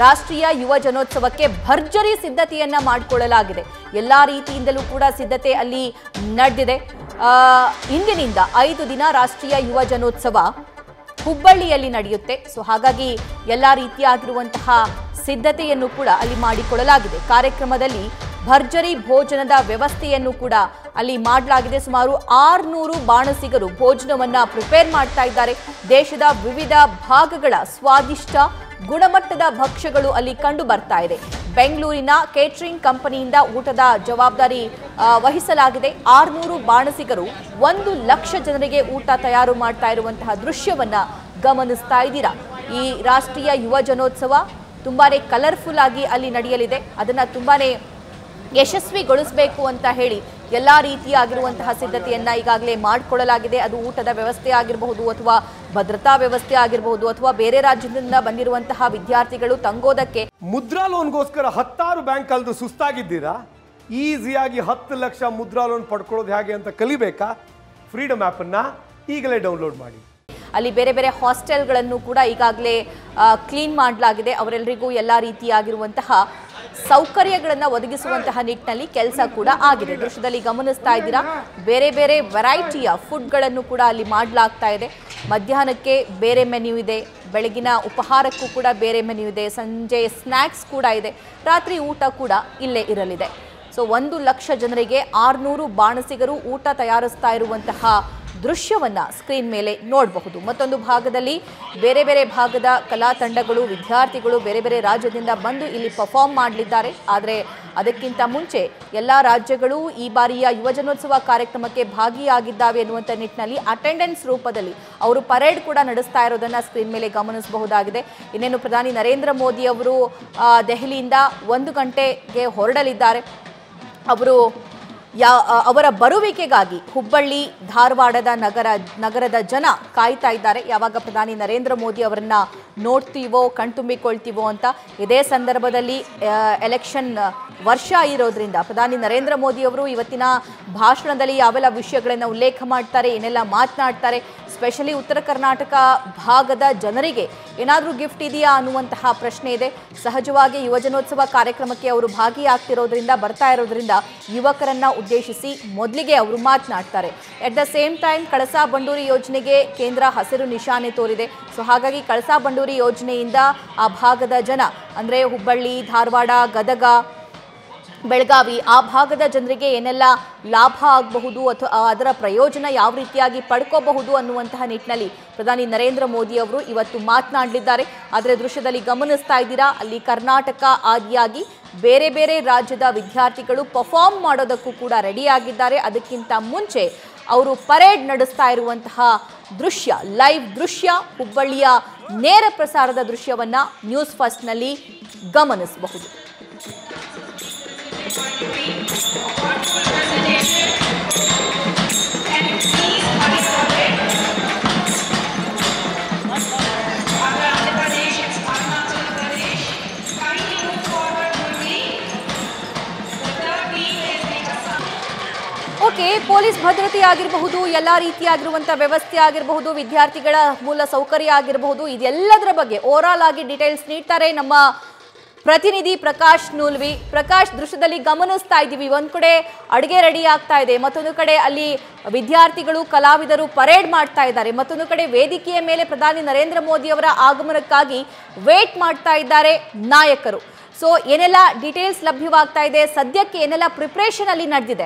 ರಾಷ್ಟ್ರೀಯ ಯುವ ಜನೋತ್ಸವಕ್ಕೆ ಭರ್ಜರಿ ಸಿದ್ಧತೆಯನ್ನ ಮಾಡಿಕೊಳ್ಳಲಾಗಿದೆ ಎಲ್ಲಾ ರೀತಿಯಿಂದಲೂ ಕೂಡ ಸಿದ್ಧತೆ ಅಲ್ಲಿ ನಡೆದಿದೆ ಆ, ಇಂದಿನಿಂದ ಐದು ದಿನ ರಾಷ್ಟ್ರೀಯ ಯುವ ಜನೋತ್ಸವ ಹುಬ್ಬಳ್ಳಿಯಲ್ಲಿ ನಡೆಯುತ್ತೆ ಸೊ ಹಾಗಾಗಿ ಎಲ್ಲ ರೀತಿಯಾಗಿರುವಂತಹ ಸಿದ್ಧತೆಯನ್ನು ಕೂಡ ಅಲ್ಲಿ ಮಾಡಿಕೊಳ್ಳಲಾಗಿದೆ ಕಾರ್ಯಕ್ರಮದಲ್ಲಿ ಭರ್ಜರಿ ಭೋಜನದ ವ್ಯವಸ್ಥೆಯನ್ನು ಕೂಡ ಅಲ್ಲಿ ಮಾಡಲಾಗಿದೆ ಸುಮಾರು ಆರ್ನೂರು ಬಾಣಸಿಗರು ಭೋಜನವನ್ನ ಪ್ರಿಪೇರ್ ಮಾಡ್ತಾ ಇದ್ದಾರೆ ದೇಶದ ವಿವಿಧ ಭಾಗಗಳ ಸ್ವಾದಿಷ್ಟ ಗುಣಮಟ್ಟದ ಭಕ್ಷ್ಯಗಳು ಅಲ್ಲಿ ಕಂಡು ಬರ್ತಾ ಇದೆ ಬೆಂಗಳೂರಿನ ಕೇಟರಿಂಗ್ ಕಂಪನಿಯಿಂದ ಊಟದ ಜವಾಬ್ದಾರಿ ಆ, ವಹಿಸಲಾಗಿದೆ ಆರ್ನೂರು ಬಾಣಸಿಗರು ಒಂದು ಲಕ್ಷ ಜನರಿಗೆ ಊಟ ತಯಾರು ಮಾಡ್ತಾ ಇರುವಂತಹ ದೃಶ್ಯವನ್ನ ಗಮನಿಸ್ತಾ ಇದ್ದೀರಾ ಈ ರಾಷ್ಟ್ರೀಯ ಯುವ ಜನೋತ್ಸವ ತುಂಬಾನೇ ಕಲರ್ಫುಲ್ ಆಗಿ ಅಲ್ಲಿ ನಡೆಯಲಿದೆ ಅದನ್ನ ತುಂಬಾನೇ ಯಶಸ್ವಿಗೊಳಿಸಬೇಕು ಅಂತ ಹೇಳಿ ಎಲ್ಲಾ ರೀತಿಯಾಗಿರುವಂತಹ ಸಿದ್ಧತೆಯನ್ನ ಈಗಾಗಲೇ ಮಾಡಿಕೊಳ್ಳಲಾಗಿದೆ ಅದು ಊಟದ ವ್ಯವಸ್ಥೆ ಆಗಿರಬಹುದು ಅಥವಾ ಭದ್ರತಾ ವ್ಯವಸ್ಥೆ ಆಗಿರಬಹುದು ಅಥವಾ ಬೇರೆ ರಾಜ್ಯದಿಂದ ಬಂದಿರುವಂತಹ ವಿದ್ಯಾರ್ಥಿಗಳು ತಂಗೋದಕ್ಕೆ ಮುದ್ರಾ ಲೋನ್ಗೋಸ್ಕರ ಹತ್ತಾರು ಬ್ಯಾಂಕ್ ಕಲ್ದು ಸುಸ್ತಾಗಿದ್ದೀರಾ ಈಸಿಯಾಗಿ ಹತ್ತು ಲಕ್ಷ ಮುದ್ರಾ ಲೋನ್ ಪಡ್ಕೊಳ್ಳೋದು ಹೇಗೆ ಅಂತ ಕಲಿಬೇಕಾ ಫ್ರೀಡಮ್ ಆ್ಯಪನ್ನು ಈಗಲೇ ಡೌನ್ಲೋಡ್ ಮಾಡಿ ಅಲ್ಲಿ ಬೇರೆ ಬೇರೆ ಹಾಸ್ಟೆಲ್ಗಳನ್ನು ಕೂಡ ಈಗಾಗಲೇ ಕ್ಲೀನ್ ಮಾಡಲಾಗಿದೆ ಅವರೆಲ್ಲರಿಗೂ ಎಲ್ಲ ರೀತಿಯಾಗಿರುವಂತಹ ಸೌಕರ್ಯಗಳನ್ನು ಒದಗಿಸುವಂತಹ ನಿಟ್ಟಿನಲ್ಲಿ ಕೆಲಸ ಕೂಡ ಆಗಿದೆ ದೃಶ್ಯದಲ್ಲಿ ಗಮನಿಸ್ತಾ ಇದ್ದೀರಾ ಬೇರೆ ಬೇರೆ ವೆರೈಟಿಯ ಫುಡ್ಗಳನ್ನು ಕೂಡ ಅಲ್ಲಿ ಮಾಡಲಾಗ್ತಾ ಇದೆ ಮಧ್ಯಾಹ್ನಕ್ಕೆ ಬೇರೆ ಮೆನ್ಯೂ ಇದೆ ಬೆಳಗಿನ ಉಪಹಾರಕ್ಕೂ ಕೂಡ ಬೇರೆ ಮೆನ್ಯೂ ಇದೆ ಸಂಜೆ ಸ್ನ್ಯಾಕ್ಸ್ ಕೂಡ ಇದೆ ರಾತ್ರಿ ಊಟ ಕೂಡ ಇಲ್ಲೇ ಇರಲಿದೆ ಸೊ ಒಂದು ಲಕ್ಷ ಜನರಿಗೆ ಆರ್ನೂರು ಬಾಣಸಿಗರು ಊಟ ತಯಾರಿಸ್ತಾ ಇರುವಂತಹ ದೃಶ್ಯವನ್ನ ಸ್ಕ್ರೀನ್ ಮೇಲೆ ನೋಡಬಹುದು ಮತ್ತೊಂದು ಭಾಗದಲ್ಲಿ ಬೇರೆ ಬೇರೆ ಭಾಗದ ಕಲಾ ತಂಡಗಳು ವಿದ್ಯಾರ್ಥಿಗಳು ಬೇರೆ ಬೇರೆ ರಾಜ್ಯದಿಂದ ಬಂದು ಇಲ್ಲಿ ಪರ್ಫಾರ್ಮ್ ಮಾಡಲಿದ್ದಾರೆ ಆದರೆ ಅದಕ್ಕಿಂತ ಮುಂಚೆ ಎಲ್ಲ ರಾಜ್ಯಗಳು ಈ ಬಾರಿಯ ಯುವಜನೋತ್ಸವ ಕಾರ್ಯಕ್ರಮಕ್ಕೆ ಭಾಗಿಯಾಗಿದ್ದಾವೆ ಎನ್ನುವಂಥ ನಿಟ್ಟಿನಲ್ಲಿ ಅಟೆಂಡೆನ್ಸ್ ರೂಪದಲ್ಲಿ ಅವರು ಪರೇಡ್ ಕೂಡ ನಡೆಸ್ತಾ ಇರೋದನ್ನ ಸ್ಕ್ರೀನ್ ಮೇಲೆ ಗಮನಿಸಬಹುದಾಗಿದೆ ಇನ್ನೇನು ಪ್ರಧಾನಿ ನರೇಂದ್ರ ಮೋದಿ ಅವರು ಆ, ದೆಹಲಿಯಿಂದ ಒಂದು ಗಂಟೆಗೆ ಹೊರಡಲಿದ್ದಾರೆ ಅವರು ಯಾ ಅ- ಅವರ ಬರುವಿಕೆಗಾಗಿ ಹುಬ್ಬಳ್ಳಿ ಧಾರವಾಡದ ನಗರ ನಗರದ ಜನ ಕಾಯ್ತಾ ಇದ್ದಾರೆ ಯಾವಾಗ ಪ್ರಧಾನಿ ನರೇಂದ್ರ ಮೋದಿ ಅವರನ್ನ ನೋಡ್ತೀವೋ ಕಣ್ತುಂಬಿಕೊಳ್ತೀವೋ ಅಂತ ಇದೇ ಸಂದರ್ಭದಲ್ಲಿ ಆ, ಎಲೆಕ್ಷನ್ ವರ್ಷ ಇರೋದ್ರಿಂದ ಪ್ರಧಾನಿ ನರೇಂದ್ರ ಮೋದಿ ಅವರು ಇವತ್ತಿನ ಭಾಷಣದಲ್ಲಿ ಯಾವೆಲ್ಲ ವಿಷಯಗಳನ್ನು ಉಲ್ಲೇಖ ಮಾಡ್ತಾರೆ ಏನೆಲ್ಲ ಮಾತನಾಡ್ತಾರೆ ಸ್ಪೆಷಲಿ ಉತ್ತರ ಕರ್ನಾಟಕ ಭಾಗದ ಜನರಿಗೆ ಏನಾದರೂ ಗಿಫ್ಟ್ ಇದೆಯಾ ಅನ್ನುವಂತಹ ಪ್ರಶ್ನೆ ಇದೆ ಸಹಜವಾಗಿ ಯುವಜನೋತ್ಸವ ಕಾರ್ಯಕ್ರಮಕ್ಕೆ ಅವರು ಭಾಗಿಯಾಗ್ತಿರೋದ್ರಿಂದ ಬರ್ತಾ ಇರೋದ್ರಿಂದ ಯುವಕರನ್ನ ಉದ್ದೇಶಿಸಿ ಮೊದಲಿಗೆ ಅವರು ಮಾತನಾಡ್ತಾರೆ at the same time Kalasa Banduri ಯೋಜನೆಗೆ ಕೇಂದ್ರ ಹಸಿರು ನಿಶಾನೆ ತೋರಿದೆ ಸೊ ಹಾಗಾಗಿ ಕಳಸಾ ಬಂಡೂರಿ ಯೋಜನೆಯಿಂದ ಆ ಭಾಗದ ಜನ ಅಂದರೆ ಹುಬ್ಬಳ್ಳಿ ಧಾರವಾಡ ಗದಗ ಬೆಳಗಾವಿ ಆ ಭಾಗದ ಜನರಿಗೆ ಏನೆಲ್ಲ ಲಾಭ ಆಗಬಹುದು ಅಥವಾ ಅದರ ಪ್ರಯೋಜನ ಯಾವ ರೀತಿಯಾಗಿ ಪಡ್ಕೋಬಹುದು ಅನ್ನುವಂತಹ ನಿಟ್ಟಿನಲ್ಲಿ ಪ್ರಧಾನಿ ನರೇಂದ್ರ ಮೋದಿ ಅವರು ಇವತ್ತು ಮಾತನಾಡಲಿದ್ದಾರೆ ಆದರೆ ದೃಶ್ಯದಲ್ಲಿ ಗಮನಿಸ್ತಾ ಇದ್ದೀರಾ ಅಲ್ಲಿ ಕರ್ನಾಟಕ ಆದಿಯಾಗಿ ಬೇರೆ ಬೇರೆ ರಾಜ್ಯದ ವಿದ್ಯಾರ್ಥಿಗಳು ಪರ್ಫಾರ್ಮ್ ಮಾಡೋದಕ್ಕೂ ಕೂಡ ರೆಡಿಯಾಗಿದ್ದಾರೆ ಅದಕ್ಕಿಂತ ಮುಂಚೆ ಅವರು ಪರೇಡ್ ನಡೆಸ್ತಾ ಇರುವಂತಹ ದೃಶ್ಯ ಲೈವ್ ದೃಶ್ಯ ಹುಬ್ಬಳ್ಳಿಯ ನೇರ ಪ್ರಸಾರದ ದೃಶ್ಯವನ್ನ ನ್ಯೂಸ್ ಫಸ್ಟ್ನಲ್ಲಿ ಗಮನಿಸಬಹುದು ಓಕೆ ಪೊಲೀಸ್ ಭದ್ರತೆ ಆಗಿರಬಹುದು ಎಲ್ಲ ರೀತಿಯಾಗಿರುವಂಥ ವ್ಯವಸ್ಥೆ ಆಗಿರಬಹುದು ವಿದ್ಯಾರ್ಥಿಗಳ ಮೂಲ ಸೌಕರ್ಯ ಆಗಿರಬಹುದು ಇದೆಲ್ಲದರ ಬಗ್ಗೆ ಓವರಾಲ್ ಆಗಿ ಡೀಟೇಲ್ಸ್ ನೀಡ್ತಾರೆ ನಮ್ಮ ಪ್ರತಿನಿಧಿ ಪ್ರಕಾಶ್ ನೂಲ್ವಿ ಪ್ರಕಾಶ್ ದೃಶ್ಯದಲ್ಲಿ ಗಮನಿಸ್ತಾ ಇದ್ದೀವಿ ಒಂದ್ ಕಡೆ ಅಡುಗೆ ರೆಡಿ ಆಗ್ತಾ ಇದೆ ಮತ್ತೊಂದು ಕಡೆ ಅಲ್ಲಿ ವಿದ್ಯಾರ್ಥಿಗಳು ಕಲಾವಿದರು ಪರೇಡ್ ಮಾಡ್ತಾ ಇದ್ದಾರೆ ಮತ್ತೊಂದು ಕಡೆ ವೇದಿಕೆಯ ಮೇಲೆ ಪ್ರಧಾನಿ ನರೇಂದ್ರ ಮೋದಿ ಅವರ ಆಗಮನಕ್ಕಾಗಿ ವೇಟ್ ಮಾಡ್ತಾ ಇದ್ದಾರೆ ನಾಯಕರು ಸೊ ಏನೆಲ್ಲ ಡೀಟೇಲ್ಸ್ ಲಭ್ಯವಾಗ್ತಾ ಇದೆ ಸದ್ಯಕ್ಕೆ ಏನೆಲ್ಲ ಪ್ರಿಪ್ರೇಷನ್ ಅಲ್ಲಿ ನಡೆದಿದೆ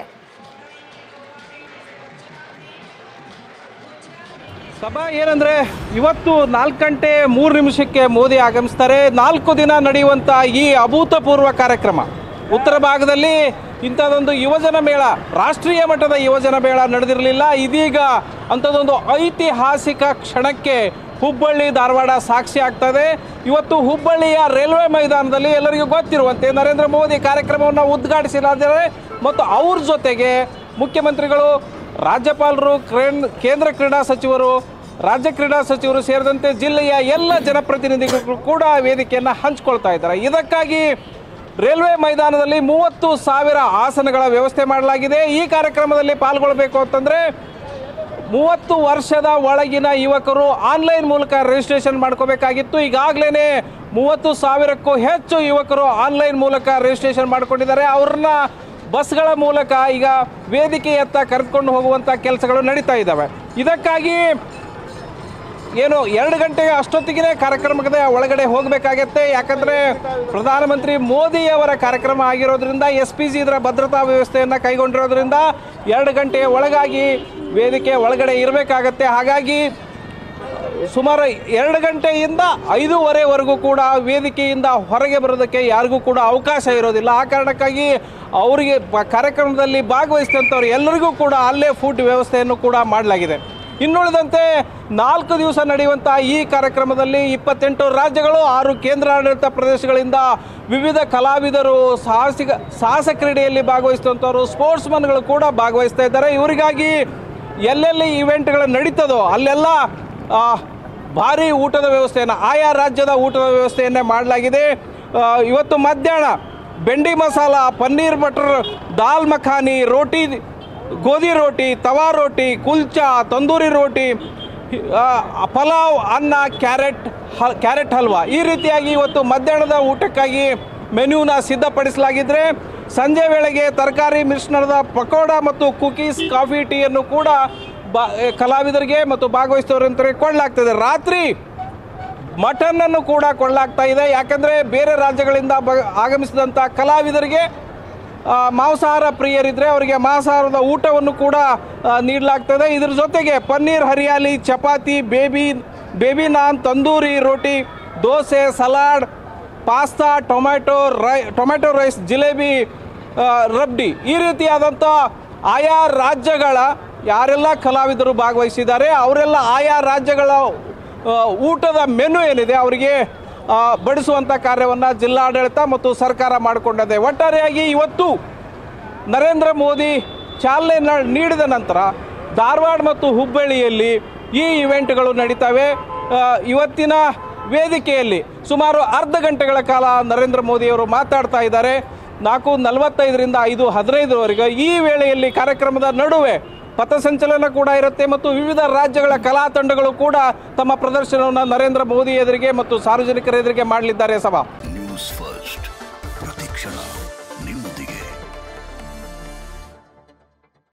ಸಭಾ ಏನಂದ್ರೆ ಇವತ್ತು ನಾಲ್ಕು ಗಂಟೆ ಮೂರು ನಿಮಿಷಕ್ಕೆ ಮೋದಿ ಆಗಮಿಸ್ತಾರೆ ನಾಲ್ಕು ದಿನ ನಡೆಯುವಂಥ ಈ ಅಭೂತಪೂರ್ವ ಕಾರ್ಯಕ್ರಮ ಉತ್ತರ ಭಾಗದಲ್ಲಿ ಇಂಥದ್ದೊಂದು ಯುವಜನ ಮೇಳ ರಾಷ್ಟ್ರೀಯ ಮಟ್ಟದ ಯುವಜನ ಮೇಳ ನಡೆದಿರಲಿಲ್ಲ ಇದೀಗ ಅಂಥದ್ದೊಂದು ಐತಿಹಾಸಿಕ ಕ್ಷಣಕ್ಕೆ ಹುಬ್ಬಳ್ಳಿ ಧಾರವಾಡ ಸಾಕ್ಷಿ ಆಗ್ತದೆ ಇವತ್ತು ಹುಬ್ಬಳ್ಳಿಯ ರೈಲ್ವೆ ಮೈದಾನದಲ್ಲಿ ಎಲ್ಲರಿಗೂ ಗೊತ್ತಿರುವಂತೆ ನರೇಂದ್ರ ಮೋದಿ ಕಾರ್ಯಕ್ರಮವನ್ನು ಉದ್ಘಾಟಿಸಲಾದರೆ ಮತ್ತು ಅವ್ರ ಜೊತೆಗೆ ಮುಖ್ಯಮಂತ್ರಿಗಳು ರಾಜ್ಯಪಾಲರು ಕ್ರೇನ್- ಕೇಂದ್ರ ಕ್ರೀಡಾ ಸಚಿವರು ರಾಜ್ಯ ಕ್ರೀಡಾ ಸಚಿವರು ಸೇರಿದಂತೆ ಜಿಲ್ಲೆಯ ಎಲ್ಲ ಜನಪ್ರತಿನಿಧಿಗಳು ಕೂಡ ವೇದಿಕೆಯನ್ನು ಹಂಚ್ಕೊಳ್ತಾ ಇದ್ದಾರೆ ಇದಕ್ಕಾಗಿ ರೈಲ್ವೆ ಮೈದಾನದಲ್ಲಿ ಮೂವತ್ತು ಸಾವಿರ ಆಸನಗಳ ವ್ಯವಸ್ಥೆ ಮಾಡಲಾಗಿದೆ ಈ ಕಾರ್ಯಕ್ರಮದಲ್ಲಿ ಪಾಲ್ಗೊಳ್ಳಬೇಕು ಅಂತಂದರೆ ಮೂವತ್ತು ವರ್ಷದ ಒಳಗಿನ ಯುವಕರು ಆನ್ಲೈನ್ ಮೂಲಕ ರಿಜಿಸ್ಟ್ರೇಷನ್ ಮಾಡ್ಕೋಬೇಕಾಗಿತ್ತು ಈಗಾಗಲೇ ಮೂವತ್ತು ಸಾವಿರಕ್ಕೂ ಹೆಚ್ಚು ಯುವಕರು ಆನ್ಲೈನ್ ಮೂಲಕ ರಿಜಿಸ್ಟ್ರೇಷನ್ ಮಾಡಿಕೊಂಡಿದ್ದಾರೆ ಅವ್ರನ್ನ ಬಸ್ಗಳ ಮೂಲಕ ಈಗ ವೇದಿಕೆಯತ್ತ ಕರೆದುಕೊಂಡು ಹೋಗುವಂಥ ಕೆಲಸಗಳು ನಡೀತಾ ಇದ್ದಾವೆ ಇದಕ್ಕಾಗಿ ಏನು ಎರಡು ಗಂಟೆಗೆ ಅಷ್ಟೊತ್ತಿಗೆ ಕಾರ್ಯಕ್ರಮದ ಒಳಗಡೆ ಹೋಗಬೇಕಾಗತ್ತೆ ಯಾಕಂದರೆ ಪ್ರಧಾನಮಂತ್ರಿ ಮೋದಿಯವರ ಕಾರ್ಯಕ್ರಮ ಆಗಿರೋದ್ರಿಂದ ಎಸ್ ಪಿ ಜಿ ಇದರ ಭದ್ರತಾ ವ್ಯವಸ್ಥೆಯನ್ನು ಕೈಗೊಂಡಿರೋದ್ರಿಂದ ಎರಡು ಗಂಟೆಯ ಒಳಗಾಗಿ ವೇದಿಕೆ ಒಳಗಡೆ ಇರಬೇಕಾಗತ್ತೆ ಹಾಗಾಗಿ ಸುಮಾರು ಎರಡು ಗಂಟೆಯಿಂದ ಐದೂವರೆವರೆಗೂ ಕೂಡ ವೇದಿಕೆಯಿಂದ ಹೊರಗೆ ಬರೋದಕ್ಕೆ ಯಾರಿಗೂ ಕೂಡ ಅವಕಾಶ ಇರೋದಿಲ್ಲ ಆ ಕಾರಣಕ್ಕಾಗಿ ಅವರಿಗೆ ಪ- ಕಾರ್ಯಕ್ರಮದಲ್ಲಿ ಭಾಗವಹಿಸಿದಂಥವ್ರು ಎಲ್ಲರಿಗೂ ಕೂಡ ಅಲ್ಲೇ ಫುಡ್ ವ್ಯವಸ್ಥೆಯನ್ನು ಕೂಡ ಮಾಡಲಾಗಿದೆ ಇನ್ನುಳಿದಂತೆ ನಾಲ್ಕು ದಿವಸ ನಡೆಯುವಂಥ ಈ ಕಾರ್ಯಕ್ರಮದಲ್ಲಿ ಇಪ್ಪತ್ತೆಂಟು ರಾಜ್ಯಗಳು ಆರು ಕೇಂದ್ರಾಡಳಿತ ಪ್ರದೇಶಗಳಿಂದ ವಿವಿಧ ಕಲಾವಿದರು ಸಾಹಸಿಕ ಸಾಹಸ ಕ್ರೀಡೆಯಲ್ಲಿ ಭಾಗವಹಿಸಿದಂಥವ್ರು ಸ್ಪೋರ್ಟ್ಸ್ಮನ್ಗಳು ಕೂಡ ಭಾಗವಹಿಸ್ತಾ ಇದ್ದಾರೆ ಇವರಿಗಾಗಿ ಎಲ್ಲೆಲ್ಲಿ ಇವೆಂಟ್ಗಳು ನಡೀತದೋ ಅಲ್ಲೆಲ್ಲ ಆ, ಭಾರಿ ಊಟದ ವ್ಯವಸ್ಥೆಯನ್ನು ಆಯಾ ರಾಜ್ಯದ ಊಟದ ವ್ಯವಸ್ಥೆಯನ್ನೇ ಮಾಡಲಾಗಿದೆ ಆ, ಇವತ್ತು ಮಧ್ಯಾಹ್ನ ಬೆಂಡಿ ಮಸಾಲ ಪನ್ನೀರ್ ಬಟರ್ ದಾಲ್ ಮಖಾನಿ ರೋಟಿ ಗೋಧಿ ರೋಟಿ ತವಾ ರೋಟಿ ಕುಲ್ಚಾ ತಂದೂರಿ ರೋಟಿ ಆ, ಪಲಾವ್ ಅನ್ನ ಕ್ಯಾರೆಟ್ ಹ ಕ್ಯಾರೆಟ್ ಹಲ್ವಾ ಈ ರೀತಿಯಾಗಿ ಇವತ್ತು ಮಧ್ಯಾಹ್ನದ ಊಟಕ್ಕಾಗಿ ಮೆನ್ಯೂನ ಸಿದ್ಧಪಡಿಸಲಾಗಿದ್ದರೆ ಸಂಜೆ ವೇಳೆಗೆ ತರಕಾರಿ ಮಿಶ್ರಣದ ಪಕೋಡ ಮತ್ತು ಕುಕೀಸ್ ಕಾಫಿ ಟೀಯನ್ನು ಕೂಡ ಬಾ ಕಲಾವಿದರಿಗೆ ಮತ್ತು ಭಾಗವಹಿಸಿದವರಂತರಿಗೆ ಕೊಡಲಾಗ್ತದೆ ರಾತ್ರಿ ಮಟನ್ನನ್ನು ಕೂಡ ಕೊಡಲಾಗ್ತಾ ಇದೆ ಯಾಕಂದರೆ ಬೇರೆ ರಾಜ್ಯಗಳಿಂದ ಬ ಆಗಮಿಸಿದಂಥ ಕಲಾವಿದರಿಗೆ ಆ, ಮಾಂಸಾಹಾರ ಪ್ರಿಯರಿದ್ದರೆ ಅವರಿಗೆ ಮಾಂಸಾಹಾರದ ಊಟವನ್ನು ಕೂಡ ಆ, ನೀಡಲಾಗ್ತದೆ ಇದ್ರ ಜೊತೆಗೆ paneer hariyali chapati baby baby naan tandoori roti dosa salad pasta tomato ರೈ ಟೊಮ್ಯಾಟೊ ರೈಸ್ ಜಿಲೇಬಿ ಆ, ರಬ್ಡಿ ಈ ರೀತಿಯಾದಂಥ ಆಯಾ ರಾಜ್ಯಗಳ ಯಾರೆಲ್ಲ ಕಲಾವಿದರು ಭಾಗವಹಿಸಿದ್ದಾರೆ ಅವರೆಲ್ಲ ಆಯಾ ರಾಜ್ಯಗಳ ಆ, ಊಟದ ಮೆನು ಏನಿದೆ ಅವರಿಗೆ ಆ, ಬಡಿಸುವಂಥ ಕಾರ್ಯವನ್ನು ಜಿಲ್ಲಾಡಳಿತ ಮತ್ತು ಸರ್ಕಾರ ಮಾಡಿಕೊಂಡಿದೆ ಒಟ್ಟಾರೆಯಾಗಿ ಇವತ್ತು ನರೇಂದ್ರ ಮೋದಿ ಚಾಲನೆ ನ- ನೀಡಿದ ನಂತರ ಧಾರವಾಡ ಮತ್ತು ಹುಬ್ಬಳ್ಳಿಯಲ್ಲಿ ಈ ಇವೆಂಟ್ಗಳು ನಡೀತವೆ ಆ, ಇವತ್ತಿನ ವೇದಿಕೆಯಲ್ಲಿ ಸುಮಾರು ಅರ್ಧ ಗಂಟೆಗಳ ಕಾಲ ನರೇಂದ್ರ ಮೋದಿಯವರು ಮಾತಾಡ್ತಾ ಇದ್ದಾರೆ ನಾಲ್ಕು ನಲವತ್ತೈದರಿಂದ ಐದು ಹದಿನೈದರವರೆಗೆ ಈ ವೇಳೆಯಲ್ಲಿ ಕಾರ್ಯಕ್ರಮದ ನಡುವೆ ಪಥಸಂಚಲನ ಕೂಡ ಇರುತ್ತೆ ಮತ್ತು ವಿವಿಧ ರಾಜ್ಯಗಳ ಕಲಾ ತಂಡಗಳು ಕೂಡ ತಮ್ಮ ಪ್ರದರ್ಶನವನ್ನು ನರೇಂದ್ರ ಮೋದಿ ಎದುರಿಗೆ ಮತ್ತು ಸಾರ್ವಜನಿಕರ ಎದುರಿಗೆ ಮಾಡಲಿದ್ದಾರೆ ಸಭಾ